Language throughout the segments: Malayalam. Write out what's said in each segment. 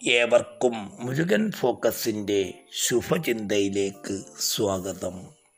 ഏവർക്കും മുരുകൻ ഫോക്കസിൻ്റെ ശുഭചിന്തയിലേക്ക് സ്വാഗതം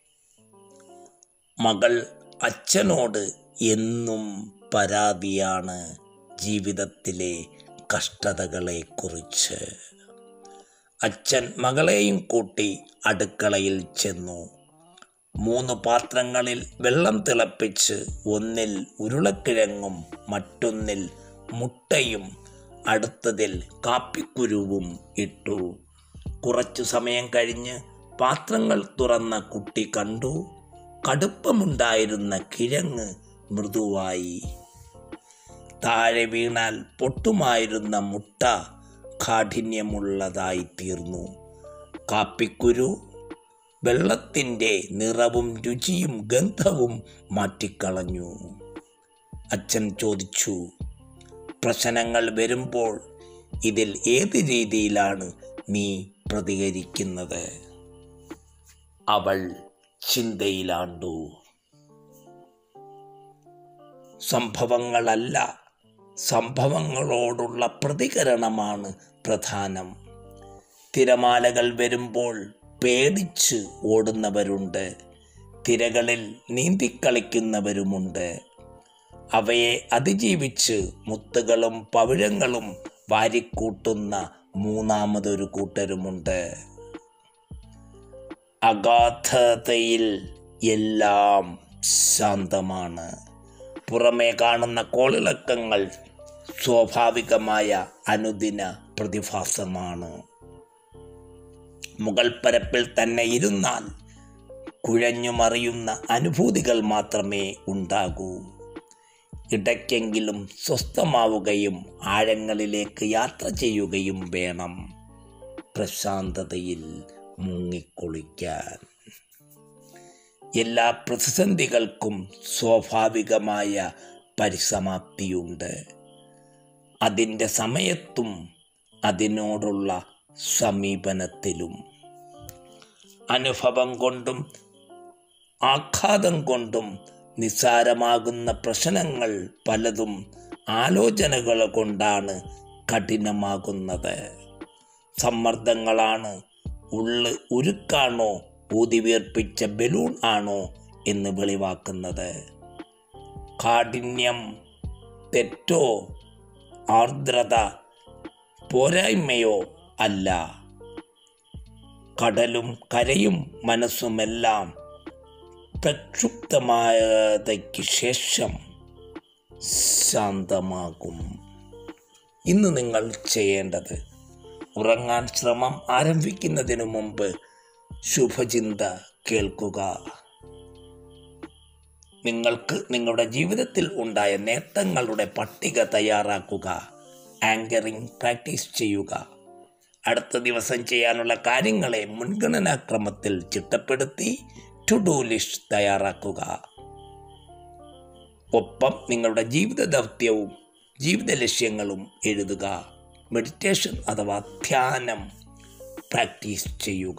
മകൾ അച്ഛനോട് എന്നും പരാതിയാണ് ജീവിതത്തിലെ കഷ്ടതകളെക്കുറിച്ച് അച്ഛൻ മകളെയും കൂട്ടി അടുക്കളയിൽ ചെന്നു മൂന്ന് പാത്രങ്ങളിൽ വെള്ളം തിളപ്പിച്ച് ഒന്നിൽ ഉരുളക്കിഴങ്ങും മറ്റൊന്നിൽ മുട്ടയും അടുത്തതിൽ കാപ്പിക്കുരുവും ഇട്ടു കുറച്ചു സമയം കഴിഞ്ഞ് പാത്രങ്ങൾ തുറന്ന കുട്ടി കണ്ടു കടുപ്പമുണ്ടായിരുന്ന കിഴങ്ങ് മൃദുവായി താഴെ വീണാൽ പൊട്ടുമായിരുന്ന മുട്ട കാഠിന്യമുള്ളതായി തീർന്നു കാപ്പിക്കുരു വെള്ളത്തിൻ്റെ നിറവും രുചിയും ഗന്ധവും മാറ്റിക്കളഞ്ഞു അച്ഛൻ ചോദിച്ചു പ്രശ്നങ്ങൾ വരുമ്പോൾ ഇതിൽ ഏത് രീതിയിലാണ് നീ പ്രതികരിക്കുന്നത് അവൾ ചിന്തയിലാണ്ടു സംഭവങ്ങളല്ല സംഭവങ്ങളോടുള്ള പ്രതികരണമാണ് പ്രധാനം തിരമാലകൾ വരുമ്പോൾ പേടിച്ച് ഓടുന്നവരുണ്ട് തിരകളിൽ നീന്തിക്കളിക്കുന്നവരുമുണ്ട് അവയെ അതിജീവിച്ച് മുത്തുകളും പവിഴങ്ങളും വാരിക്കൂട്ടുന്ന മൂന്നാമതൊരു കൂട്ടരുമുണ്ട് അഗാധതയിൽ എല്ലാം ശാന്തമാണ് പുറമേ കാണുന്ന കോളിളക്കങ്ങൾ സ്വാഭാവികമായ അനുദിന പ്രതിഭാസമാണ് മുകൾ പരപ്പിൽ തന്നെ ഇരുന്നാൽ കുഴഞ്ഞുമറിയുന്ന അനുഭൂതികൾ മാത്രമേ ഉണ്ടാകൂ ഇടയ്ക്കെങ്കിലും സ്വസ്ഥമാവുകയും ആഴങ്ങളിലേക്ക് യാത്ര ചെയ്യുകയും വേണം പ്രശാന്തതയിൽ മുങ്ങിക്കുളിക്കാൻ എല്ലാ പ്രതിസന്ധികൾക്കും സ്വാഭാവികമായ പരിസമാപ്തിയുണ്ട് അതിൻ്റെ സമയത്തും അതിനോടുള്ള സമീപനത്തിലും അനുഭവം കൊണ്ടും ആഘാതം കൊണ്ടും നിസ്സാരമാകുന്ന പ്രശ്നങ്ങൾ പലതും ആലോചനകൾ കൊണ്ടാണ് കഠിനമാകുന്നത് സമ്മർദ്ദങ്ങളാണ് ഉള്ള് ഉരുക്കാണോ ഊതിവീർപ്പിച്ച ബലൂൺ ആണോ എന്ന് വെളിവാക്കുന്നത് കാഠിന്യം തെറ്റോ ആർദ്രത പോരായ്മയോ അല്ല കടലും കരയും മനസ്സുമെല്ലാം പ്രക്ഷുബ്ധമായതയ്ക്ക് ശേഷം ശാന്തമാകും ഇന്ന് നിങ്ങൾ ചെയ്യേണ്ടത് ഉറങ്ങാൻ ശ്രമം ആരംഭിക്കുന്നതിനു മുമ്പ് ശുഭചിന്ത കേൾക്കുക നിങ്ങൾക്ക് നിങ്ങളുടെ ജീവിതത്തിൽ ഉണ്ടായ നേട്ടങ്ങളുടെ പട്ടിക തയ്യാറാക്കുക ആങ്കറിംഗ് പ്രാക്ടീസ് ചെയ്യുക അടുത്ത ദിവസം ചെയ്യാനുള്ള കാര്യങ്ങളെ മുൻഗണനാക്രമത്തിൽ ചിട്ടപ്പെടുത്തി ടു ഡു ലിസ്റ്റ് തയ്യാറാക്കുക ഒപ്പം നിങ്ങളുടെ ജീവിത ദൗത്യവും ജീവിത ലക്ഷ്യങ്ങളും എഴുതുക മെഡിറ്റേഷൻ അഥവാ ധ്യാനം പ്രാക്ടീസ് ചെയ്യുക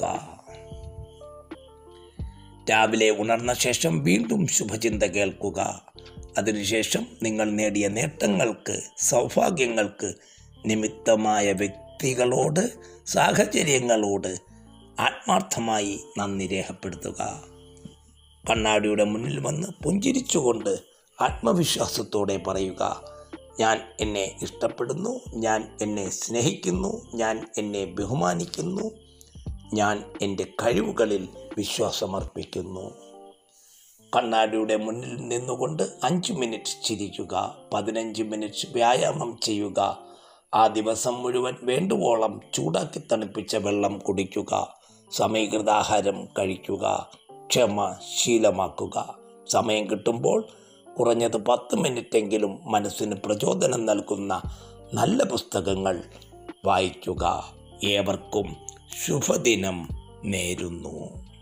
രാവിലെ ഉണർന്ന ശേഷം വീണ്ടും ശുഭചിന്ത കേൾക്കുക അതിനുശേഷം നിങ്ങൾ നേടിയ നേട്ടങ്ങൾക്ക് സൗഭാഗ്യങ്ങൾക്ക് നിമിത്തമായ വ്യക്തികളോട് സാഹചര്യങ്ങളോട് ആത്മാർത്ഥമായി നന്ദി രേഖപ്പെടുത്തുക കണ്ണാടിയുടെ മുന്നിൽ വന്ന് പുഞ്ചിരിച്ചുകൊണ്ട് ആത്മവിശ്വാസത്തോടെ പറയുക ഞാൻ എന്നെ ഇഷ്ടപ്പെടുന്നു ഞാൻ എന്നെ സ്നേഹിക്കുന്നു ഞാൻ എന്നെ ബഹുമാനിക്കുന്നു ഞാൻ എൻ്റെ കഴിവുകളിൽ വിശ്വാസമർപ്പിക്കുന്നു കണ്ണാടിയുടെ മുന്നിൽ നിന്നുകൊണ്ട് അഞ്ച് മിനിറ്റ് ചിരിക്കുക പതിനഞ്ച് മിനിറ്റ് വ്യായാമം ചെയ്യുക ആ ദിവസം മുഴുവൻ വേണ്ടുവോളം ചൂടാക്കി തണുപ്പിച്ച വെള്ളം കുടിക്കുക സമീകൃത ആഹാരം കഴിക്കുക ക്ഷമ ശീലമാക്കുക സമയം കിട്ടുമ്പോൾ കുറഞ്ഞത് പത്ത് മിനിറ്റെങ്കിലും മനസ്സിന് പ്രചോദനം നൽകുന്ന നല്ല പുസ്തകങ്ങൾ വായിക്കുക ഏവർക്കും ശുഭദിനം നേരുന്നു